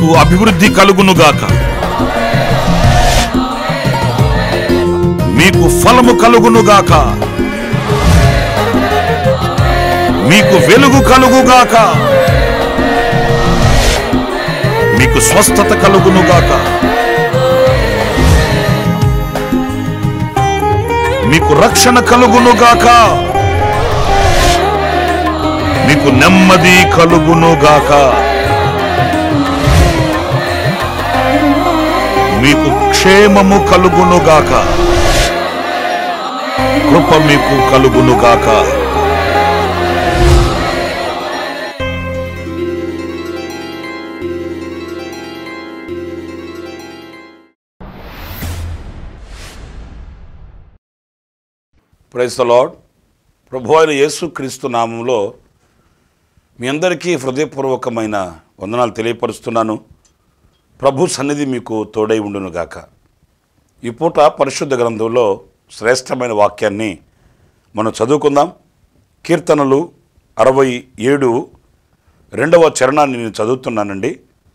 అభివృద్ధి కలుగునుగాక మీకు ఫలము కలుగునుగాక మీకు వెలుగు కలుగుగాక మీకు స్వస్థత కలుగునుగాక మీకు రక్షణ కలుగునుగాక మీకు నెమ్మది కలుగునుగాక మీకు క్షేమము కలుగునుగాక కృప మీకు కలుగునుగాక ప్రైజ్ ద లార్డ్ ప్రభు అయిన యేసు క్రీస్తు నామంలో మీ అందరికీ హృదయపూర్వకమైన వందనాలు తెలియపరుస్తున్నాను ప్రభు సన్నిధి మీకు తోడై ఉండునుగాక ఈ పూట పరిశుద్ధ గ్రంథంలో శ్రేష్టమైన వాక్యాన్ని మనం చదువుకుందాం కీర్తనలు అరవై ఏడు రెండవ చరణాన్ని నేను చదువుతున్నానండి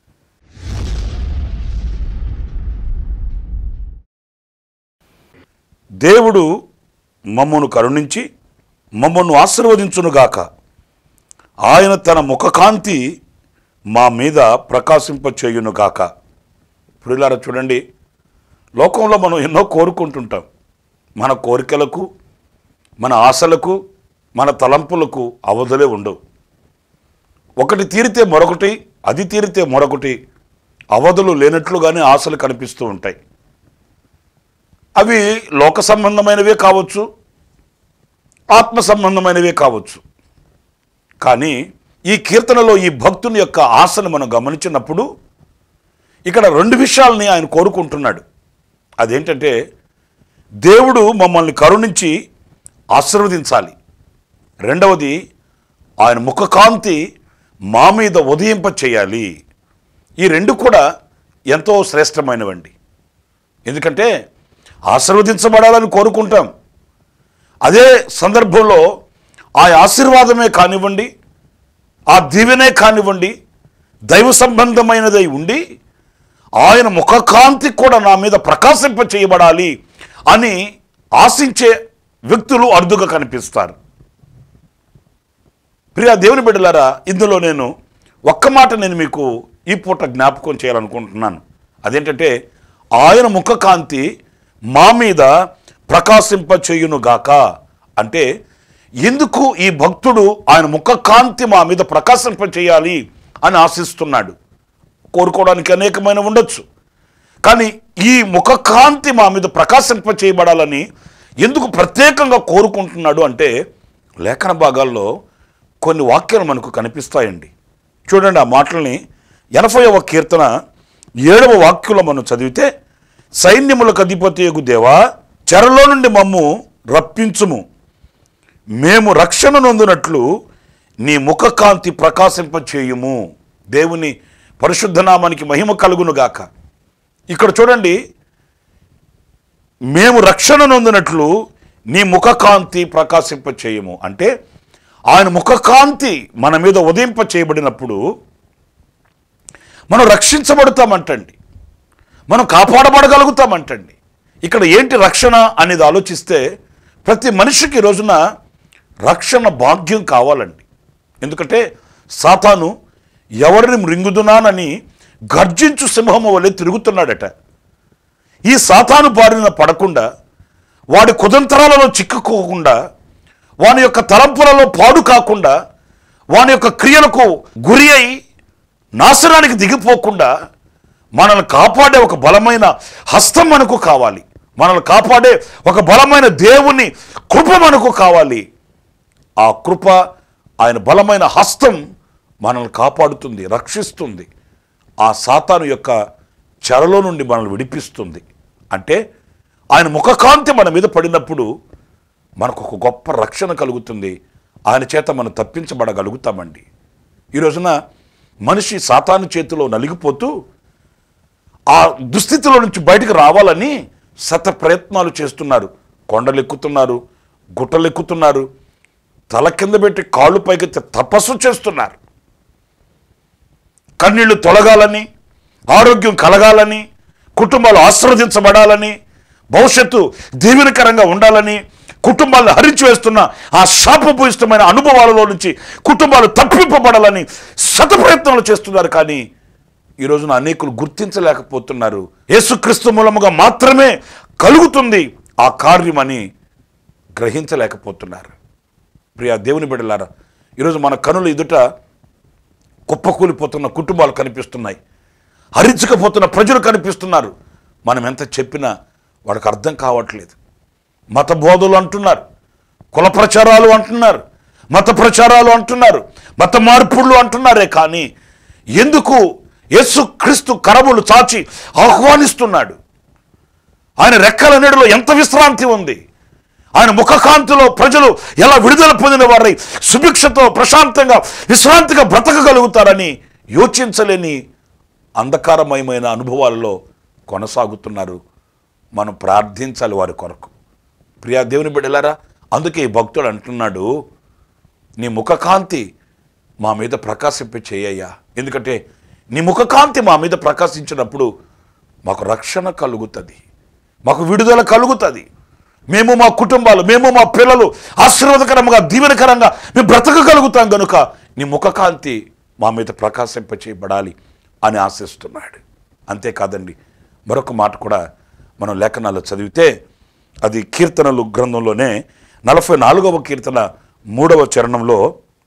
దేవుడు మమ్మను కరుణించి మమ్మను ఆశీర్వదించునుగాక ఆయన తన ముఖకాంతి మా మీద ప్రకాశింపచేయునుగాక ఇప్పుడు ఇలా చూడండి లోకంలో మనం ఎన్నో కోరుకుంటుంటాం మన కోరికలకు మన ఆశలకు మన తలంపులకు అవధులే ఉండవు ఒకటి తీరితే మరొకటి అది తీరితే మరొకటి అవధులు లేనట్లుగానే ఆశలు కనిపిస్తూ ఉంటాయి అవి లోక సంబంధమైనవే కావచ్చు ఆత్మ సంబంధమైనవే కావచ్చు కానీ ఈ కీర్తనలో ఈ భక్తుని యొక్క ఆశను మనం గమనించినప్పుడు ఇక్కడ రెండు విషయాలని ఆయన కోరుకుంటున్నాడు అదేంటంటే దేవుడు మమ్మల్ని కరుణించి ఆశీర్వదించాలి రెండవది ఆయన ముఖకాంతి మా మీద ఉదయింప చేయాలి ఈ రెండు కూడా ఎంతో శ్రేష్టమైనవండి ఎందుకంటే ఆశీర్వదించబడాలని కోరుకుంటాం అదే సందర్భంలో ఆ ఆశీర్వాదమే కానివ్వండి ఆ దీవెనే కానివ్వండి దైవ సంబంధమైనదై ఉండి ఆయన ముఖకాంతి కూడా నా మీద ప్రకాశింప చేయబడాలి అని ఆశించే వ్యక్తులు అరుదుగా కనిపిస్తారు ప్రియ దేవుని బిడ్డలారా ఇందులో నేను ఒక్క మాట నేను మీకు ఈ పూట జ్ఞాపకం చేయాలనుకుంటున్నాను అదేంటంటే ఆయన ముఖకాంతి మా మీద ప్రకాశింప చేయునుగాక అంటే ఎందుకు ఈ భక్తుడు ఆయన ముఖకాంతి మా మీద ప్రకాశింప చేయాలి అని ఆశిస్తున్నాడు కోరుకోవడానికి అనేకమైన ఉండొచ్చు కానీ ఈ ముఖకాంతి మా మీద ప్రకాశింప చేయబడాలని ఎందుకు ప్రత్యేకంగా కోరుకుంటున్నాడు అంటే లేఖన భాగాల్లో కొన్ని వాక్యాలు మనకు కనిపిస్తాయండి చూడండి ఆ మాటల్ని ఎనభైవ కీర్తన ఏడవ వాక్యంలో మనం చదివితే సైన్యములకు అధిపతియగు దేవా చెరలో నుండి మమ్ము రప్పించుము మేము రక్షణ నొందినట్లు నీ ముఖకాంతి ప్రకాశింపచేయుము దేవుని పరిశుద్ధ నామానికి మహిమ కలుగునుగాక ఇక్కడ చూడండి మేము రక్షణ నొందినట్లు నీ ముఖకాంతి ప్రకాశింపచేయము అంటే ఆయన ముఖకాంతి మన మీద ఉదయింప చేయబడినప్పుడు మనం రక్షించబడతామంటండి మనం కాపాడబడగలుగుతామంటండి ఇక్కడ ఏంటి రక్షణ అనేది ఆలోచిస్తే ప్రతి మనిషికి ఈ రోజున రక్షణ భాగ్యం కావాలండి ఎందుకంటే సాతాను ఎవరిని మృంగుదునానని గర్జించు సింహము వలె తిరుగుతున్నాడట ఈ సాతాను బారిన పడకుండా వాడి కుదంతరాలలో చిక్కుకోకుండా వాని యొక్క తలంపులలో పాడు కాకుండా వాని యొక్క క్రియలకు గురి అయి నాశనానికి దిగిపోకుండా మనల్ని కాపాడే ఒక బలమైన హస్తం మనకు కావాలి మనల్ని కాపాడే ఒక బలమైన దేవుని కృప మనకు కావాలి ఆ కృప ఆయన బలమైన హస్తం మనల్ని కాపాడుతుంది రక్షిస్తుంది ఆ సాతాను యొక్క చెరలో నుండి మనల్ని విడిపిస్తుంది అంటే ఆయన ముఖకాంతి మన మీద పడినప్పుడు మనకు ఒక గొప్ప రక్షణ కలుగుతుంది ఆయన చేత మనం తప్పించబడగలుగుతామండి ఈ రోజున మనిషి సాతాను చేతిలో నలిగిపోతూ ఆ దుస్థితిలో నుంచి బయటకు రావాలని శత ప్రయత్నాలు చేస్తున్నారు కొండలు ఎక్కుతున్నారు గుట్టలు ఎక్కుతున్నారు తల కింద పెట్టి కాళ్ళు పైకెత్తి తపస్సు చేస్తున్నారు కన్నీళ్లు తొలగాలని ఆరోగ్యం కలగాలని కుటుంబాలు ఆశీర్వదించబడాలని భవిష్యత్తు దీవెనకరంగా ఉండాలని కుటుంబాలను హరించివేస్తున్న ఆ శాపభూయిష్టమైన అనుభవాలలో నుంచి కుటుంబాలు తప్పింపబడాలని శతప్రయత్నాలు చేస్తున్నారు కానీ ఈ రోజున అనేకులు గుర్తించలేకపోతున్నారు యేసుక్రీస్తు మూలముగా మాత్రమే కలుగుతుంది ఆ కార్యమని గ్రహించలేకపోతున్నారు ప్రియా దేవుని బిడ్డలారా ఈరోజు మన కనుల ఎదుట కుప్పకూలిపోతున్న కుటుంబాలు కనిపిస్తున్నాయి హరించకపోతున్న ప్రజలు కనిపిస్తున్నారు మనం ఎంత చెప్పినా వాడికి అర్థం కావట్లేదు మత బోధలు అంటున్నారు కుల ప్రచారాలు అంటున్నారు మత ప్రచారాలు అంటున్నారు మత మార్పుళ్ళు అంటున్నారే కానీ ఎందుకు యేసుక్రీస్తు కరములు చాచి ఆహ్వానిస్తున్నాడు ఆయన రెక్కల నీడలో ఎంత విశ్రాంతి ఉంది ఆయన ముఖకాంతిలో ప్రజలు ఎలా విడుదల పొందిన వారై సుభిక్షతో ప్రశాంతంగా విశ్రాంతిగా బ్రతకగలుగుతారని యోచించలేని అంధకారమయమైన అనుభవాలలో కొనసాగుతున్నారు మనం ప్రార్థించాలి వారి కొరకు ప్రియా దేవుని బిడ్డలారా అందుకే ఈ భక్తుడు అంటున్నాడు నీ ముఖకాంతి మా మీద ప్రకాశింప చేయయ్యా ఎందుకంటే నీ ముఖకాంతి మా మీద ప్రకాశించినప్పుడు మాకు రక్షణ కలుగుతుంది మాకు విడుదల కలుగుతుంది మేము మా కుటుంబాలు మేము మా పిల్లలు ఆశీర్వాదకరంగా దీవెనకరంగా మేము బ్రతకగలుగుతాం కనుక నీ ముఖకాంతి మా మీద ప్రకాశింప చేయబడాలి అని ఆశిస్తున్నాడు అంతేకాదండి మరొక మాట కూడా మనం లేఖనాల్లో చదివితే అది కీర్తనలు గ్రంథంలోనే నలభై నాలుగవ కీర్తన మూడవ చరణంలో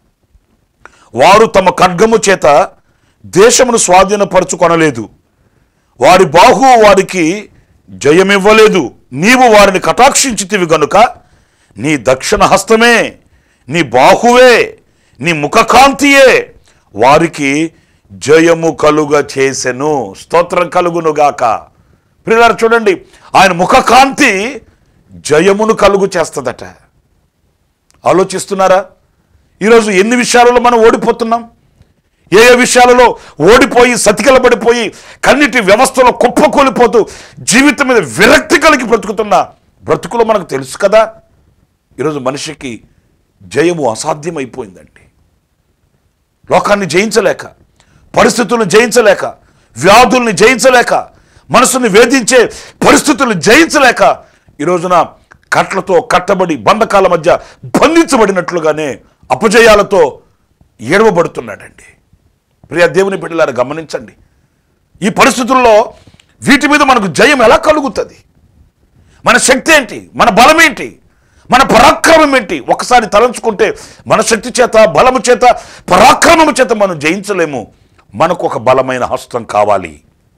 వారు తమ ఖడ్గము చేత దేశమును స్వాధీనపరచుకొనలేదు వారి బాహు వారికి జయమివ్వలేదు నీవు వారిని కటాక్షించితివి గనుక నీ దక్షిణ హస్తమే నీ బాహువే నీ ముఖకాంతియే వారికి జయము కలుగ చేసెను స్తోత్రం కలుగునుగాక ప్రియులారు చూడండి ఆయన ముఖకాంతి జయమును కలుగు చేస్తుందట ఆలోచిస్తున్నారా ఈరోజు ఎన్ని విషయాలలో మనం ఓడిపోతున్నాం ఏ ఏ విషయాలలో ఓడిపోయి సతికిల పడిపోయి కన్నిటి వ్యవస్థలో కుప్పకూలిపోతూ జీవితం మీద విరక్తి కలిగి బ్రతుకుతున్న బ్రతుకులు మనకు తెలుసు కదా ఈరోజు మనిషికి జయము అసాధ్యమైపోయిందండి లోకాన్ని జయించలేక పరిస్థితులను జయించలేక వ్యాధుల్ని జయించలేక మనసుని వేధించే పరిస్థితులను జయించలేక ఈ రోజున కట్లతో కట్టబడి బంధకాల మధ్య బంధించబడినట్లుగానే అపజయాలతో ఏడవబడుతున్నాడండి ప్రియ దేవుని బిడ్డలారా గమనించండి ఈ పరిస్థితుల్లో వీటి మీద మనకు జయం ఎలా కలుగుతుంది మన శక్తి ఏంటి మన బలం ఏంటి మన పరాక్రమం ఏంటి ఒకసారి తలంచుకుంటే మన శక్తి చేత బలము చేత పరాక్రమము చేత మనం జయించలేము మనకు ఒక బలమైన హస్తం కావాలి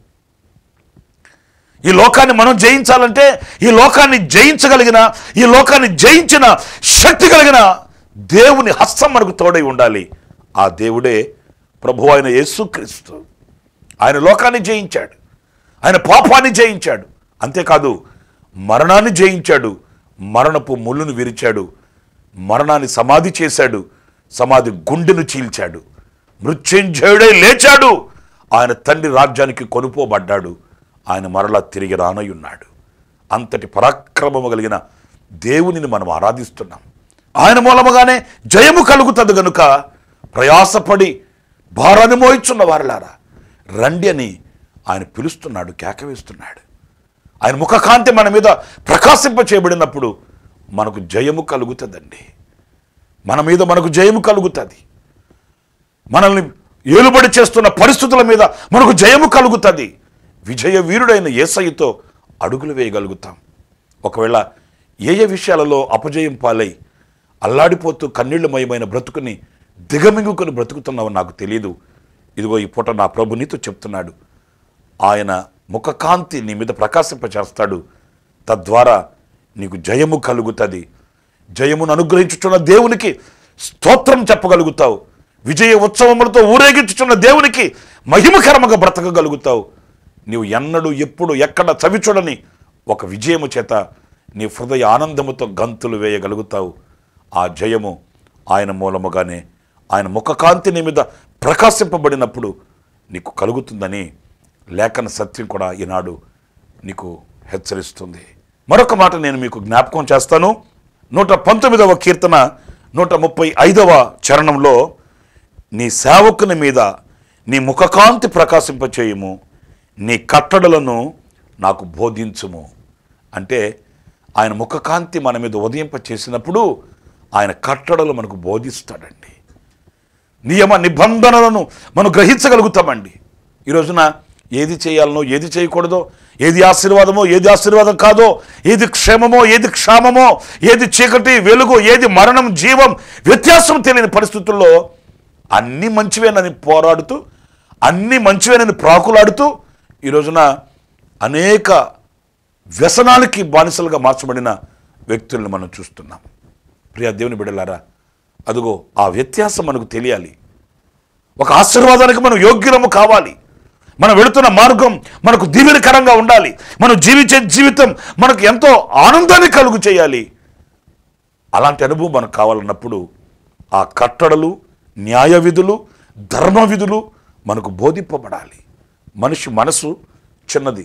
ఈ లోకాన్ని మనం జయించాలంటే ఈ లోకాన్ని జయించగలిగిన ఈ లోకాన్ని జయించిన శక్తి కలిగిన దేవుని హస్తం మనకు తోడై ఉండాలి ఆ దేవుడే ప్రభు అయిన యేసుక్రీస్తు ఆయన లోకాన్ని జయించాడు ఆయన పాపాన్ని జయించాడు అంతేకాదు మరణాన్ని జయించాడు మరణపు ముళ్ళును విరిచాడు మరణాన్ని సమాధి చేశాడు సమాధి గుండెను చీల్చాడు మృత్యుంజయుడై లేచాడు ఆయన తండ్రి రాజ్యానికి కొనుపోబడ్డాడు ఆయన మరలా తిరిగి రానయ్యున్నాడు అంతటి పరాక్రమము కలిగిన దేవునిని మనం ఆరాధిస్తున్నాం ఆయన మూలముగానే జయము కలుగుతుంది గనుక ప్రయాసపడి భారాన్ని మోయిచున్న వారిలారా రండి అని ఆయన పిలుస్తున్నాడు కేకవేస్తున్నాడు ఆయన ముఖకాంతి మన మీద ప్రకాశింప చేయబడినప్పుడు మనకు జయము కలుగుతుందండి మన మీద మనకు జయము కలుగుతుంది మనల్ని ఏలుబడి చేస్తున్న పరిస్థితుల మీద మనకు జయము కలుగుతుంది విజయ వీరుడైన ఏసయ్యతో అడుగులు వేయగలుగుతాం ఒకవేళ ఏ ఏ విషయాలలో అపజయం పాలై అల్లాడిపోతూ కన్నీళ్లమయమైన బ్రతుకుని దిగమింగుకొని బ్రతుకుతున్నావో నాకు తెలియదు ఇదిగో ఈ పూట నా ప్రభు నీతో చెప్తున్నాడు ఆయన ముఖకాంతి నీ మీద ప్రకాశింపచేస్తాడు తద్వారా నీకు జయము కలుగుతుంది జయమును అనుగ్రహించుచున్న దేవునికి స్తోత్రం చెప్పగలుగుతావు విజయ ఉత్సవములతో ఊరేగించుచున్న దేవునికి మహిమకరముగా బ్రతకగలుగుతావు నీవు ఎన్నడూ ఎప్పుడు ఎక్కడ చవి చూడని ఒక విజయము చేత నీ హృదయ ఆనందముతో గంతులు వేయగలుగుతావు ఆ జయము ఆయన మూలముగానే ఆయన ముఖకాంతి నీ మీద ప్రకాశింపబడినప్పుడు నీకు కలుగుతుందని లేఖన సత్యం కూడా ఈనాడు నీకు హెచ్చరిస్తుంది మరొక మాట నేను మీకు జ్ఞాపకం చేస్తాను నూట పంతొమ్మిదవ కీర్తన నూట ముప్పై ఐదవ చరణంలో నీ సేవకుని మీద నీ ముఖకాంతి ప్రకాశింపచేయము నీ కట్టడలను నాకు బోధించుము అంటే ఆయన ముఖకాంతి మన మీద ఉదయింప చేసినప్పుడు ఆయన కట్టడలు మనకు బోధిస్తాడండి నియమ నిబంధనలను మనం గ్రహించగలుగుతామండి ఈ రోజున ఏది చేయాలనో ఏది చేయకూడదో ఏది ఆశీర్వాదమో ఏది ఆశీర్వాదం కాదో ఏది క్షేమమో ఏది క్షామమో ఏది చీకటి వెలుగు ఏది మరణం జీవం వ్యత్యాసం తెలియని పరిస్థితుల్లో అన్నీ మంచివేనని పోరాడుతూ అన్నీ మంచివేనని ప్రాకులాడుతూ ఈ రోజున అనేక వ్యసనాలకి బానిసలుగా మార్చబడిన వ్యక్తులను మనం చూస్తున్నాం ప్రియ దేవుని బిడ్డలారా అదిగో ఆ వ్యత్యాసం మనకు తెలియాలి ఒక ఆశీర్వాదానికి మనం యోగ్యులము కావాలి మనం వెళుతున్న మార్గం మనకు దీవెనకరంగా ఉండాలి మనం జీవించే జీవితం మనకు ఎంతో ఆనందాన్ని కలుగు చేయాలి అలాంటి అనుభవం మనకు కావాలన్నప్పుడు ఆ కట్టడలు న్యాయ విధులు ధర్మ విధులు మనకు బోధింపబడాలి మనిషి మనసు చిన్నది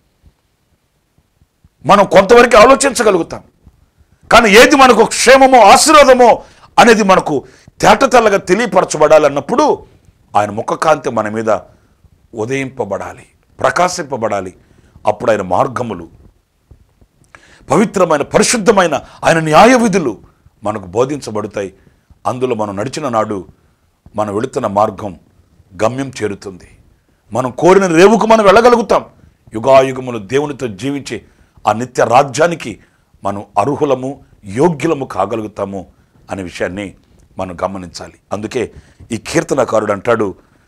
మనం కొంతవరకు ఆలోచించగలుగుతాం కానీ ఏది మనకు క్షేమమో ఆశీర్వాదమో అనేది మనకు తేటతెల్లగా తెలియపరచబడాలన్నప్పుడు ఆయన ముఖకాంతి మన మీద ఉదయింపబడాలి ప్రకాశింపబడాలి అప్పుడు ఆయన మార్గములు పవిత్రమైన పరిశుద్ధమైన ఆయన న్యాయ విధులు మనకు బోధించబడతాయి అందులో మనం నడిచిన నాడు మనం వెళుతున్న మార్గం గమ్యం చేరుతుంది మనం కోరిన రేవుకు మనం వెళ్ళగలుగుతాం యుగాయుగములు దేవునితో జీవించే ఆ నిత్య రాజ్యానికి మనం అర్హులము యోగ్యులము కాగలుగుతాము అనే విషయాన్ని మనం గమనించాలి అందుకే ఈ కీర్తనకారుడు అంటాడు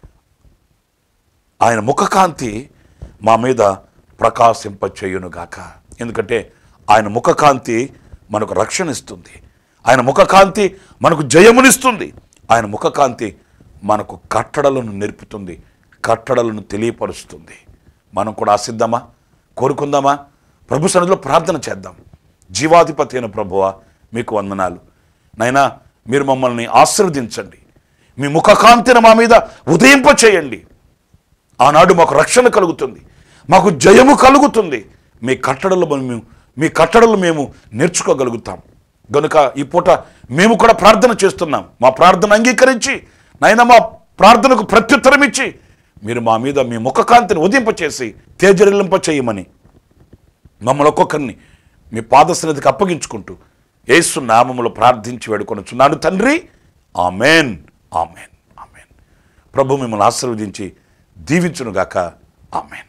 ఆయన ముఖకాంతి మా మీద ప్రకాశింపచేయునుగాక ఎందుకంటే ఆయన ముఖకాంతి మనకు రక్షణ ఇస్తుంది ఆయన ముఖకాంతి మనకు జయమునిస్తుంది ఆయన ముఖకాంతి మనకు కట్టడలను నేర్పుతుంది కట్టడలను తెలియపరుస్తుంది మనం కూడా ఆశిద్దామా కోరుకుందామా ప్రభు సన్నిధిలో ప్రార్థన చేద్దాం జీవాధిపతి అయిన ప్రభువా మీకు వందనాలు నైనా మీరు మమ్మల్ని ఆశీర్వదించండి మీ ముఖకాంతిని మా మీద ఉదయింప చేయండి ఆనాడు మాకు రక్షణ కలుగుతుంది మాకు జయము కలుగుతుంది మీ కట్టడలు మేము మీ కట్టడలు మేము నేర్చుకోగలుగుతాం గనుక ఈ పూట మేము కూడా ప్రార్థన చేస్తున్నాం మా ప్రార్థన అంగీకరించి నైనా మా ప్రార్థనకు ప్రత్యుత్తరం ఇచ్చి మీరు మా మీద మీ ముఖకాంతిని ఉదింపచేసి తేజరిల్లింప చేయమని మమ్మల్ని ఒక్కొక్కరిని మీ పాద సన్నిధికి అప్పగించుకుంటూ యేసు నామములో ప్రార్థించి వేడుకొనుచున్నాను తండ్రి ఆమెన్ ఆమెన్ ఆమెన్ ప్రభు మిమ్మల్ని ఆశీర్వదించి దీవించునుగాక ఆమెన్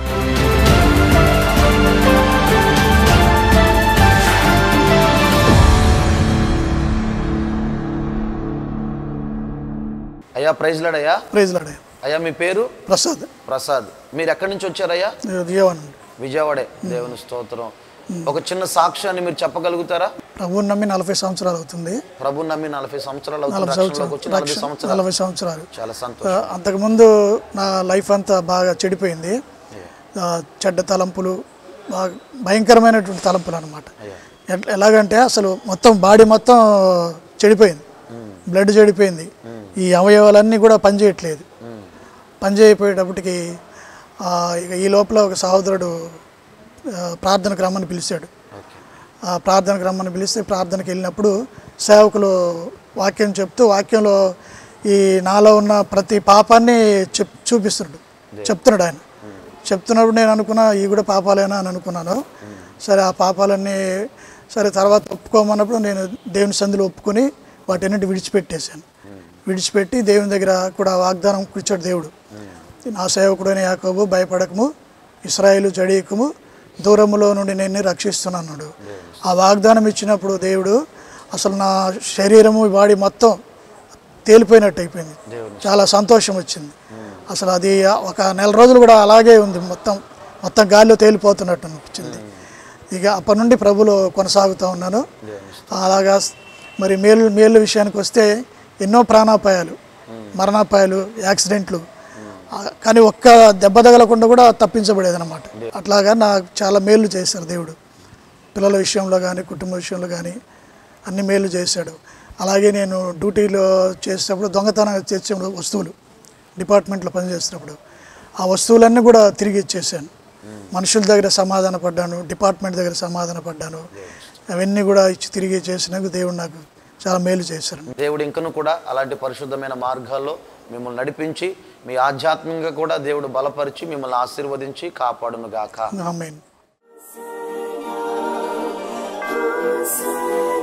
అయ్యా ప్రైజ్ లాడయ్యా ప్రైజ్ లాడే అయ్యా మీ పేరు ప్రసాద్ ప్రసాద్ మీరు ఎక్కడి నుంచి వచ్చారయ్యా దేవన్ విజయవాడే దేవుని స్తోత్రం ఒక చిన్న సాక్ష్యాన్ని మీరు చెప్పగలుగుతారా ప్రభువుని నమ్మి నలభై సంవత్సరాలు అవుతుంది ప్రభు నమ్మి నలభై సంవత్సరాలు అవుతుంది నలభై రక్షణలోకి వచ్చి నలభై సంవత్సరాలు సంవత్సరాలు నలభై సంవత్సరాలు చాలా ఆ, సంతోషం అంతకుముందు నా లైఫ్ అంతా బాగా చెడిపోయింది ఆ, చెడ్డ తలంపులు బాగా భయంకరమైనటువంటి తలంపులు అనమాట ఎలాగంటే అసలు మొత్తం బాడీ మొత్తం చెడిపోయింది బ్లడ్ చెడిపోయింది ఈ అవయవాలన్నీ కూడా పనిచేయట్లేదు పనిచేయపోయేటప్పటికి ఆ, ఇక ఈ లోపల ఒక సహోదరుడు ఆ, ప్రార్థనకు రమ్మని పిలిచాడు ఆ ప్రార్థనకు రమ్మని పిలిస్తే ప్రార్థనకి వెళ్ళినప్పుడు సేవకులు వాక్యం చెప్తూ వాక్యంలో ఈ నాలో ఉన్న ప్రతి పాపాన్ని చెప్ చూపిస్తున్నాడు చెప్తున్నాడు ఆయన చెప్తున్నప్పుడు నేను అనుకున్నా ఈ కూడా పాపాలేనా అని అనుకున్నాను సరే ఆ పాపాలన్నీ సరే తర్వాత ఒప్పుకోమన్నప్పుడు నేను దేవుని సందులో ఒప్పుకొని వాటన్నిటి విడిచిపెట్టేశాను విడిచిపెట్టి దేవుని దగ్గర కూడా వాగ్దానం కూర్చోడు దేవుడు నా సేవకుడైన యాకోబు భయపడకము ఇస్రాయేలు జడీకము దూరములో నుండి నేను రక్షిస్తున్నాడు ఆ వాగ్దానం ఇచ్చినప్పుడు దేవుడు అసలు నా శరీరము బాడీ మొత్తం తేలిపోయినట్టు అయిపోయింది చాలా సంతోషం వచ్చింది అసలు అది ఒక నెల రోజులు కూడా అలాగే ఉంది మొత్తం మొత్తం గాలిలో తేలిపోతున్నట్టు అనిపించింది ఇక అప్పటి నుండి ప్రభులో కొనసాగుతూ ఉన్నాను అలాగా మరి మేలు మేలు విషయానికి వస్తే ఎన్నో ప్రాణాపాయాలు మరణాపాయాలు యాక్సిడెంట్లు ఆ, కానీ ఒక్క దెబ్బ తగలకుండా కూడా తప్పించబడేది అనమాట అట్లాగా నాకు చాలా మేలు చేశారు దేవుడు పిల్లల విషయంలో కానీ కుటుంబ విషయంలో కానీ అన్ని మేలు చేశాడు అలాగే నేను డ్యూటీలో చేసేటప్పుడు దొంగతనం చేసేటప్పుడు వస్తువులు డిపార్ట్మెంట్లో పనిచేసేటప్పుడు ఆ వస్తువులన్నీ కూడా తిరిగి ఇచ్చేసాను మనుషుల దగ్గర సమాధాన పడ్డాను డిపార్ట్మెంట్ దగ్గర సమాధాన పడ్డాను అవన్నీ కూడా ఇచ్చి తిరిగి చేసినందుకు దేవుడు నాకు చాలా మేలు చేశారు దేవుడు ఇంకను కూడా అలాంటి పరిశుద్ధమైన మార్గాల్లో మిమ్మల్ని నడిపించి మీ ఆధ్యాత్మికంగా కూడా దేవుడు బలపరిచి మిమ్మల్ని ఆశీర్వదించి కాపాడును గాక ఆమెన్ Say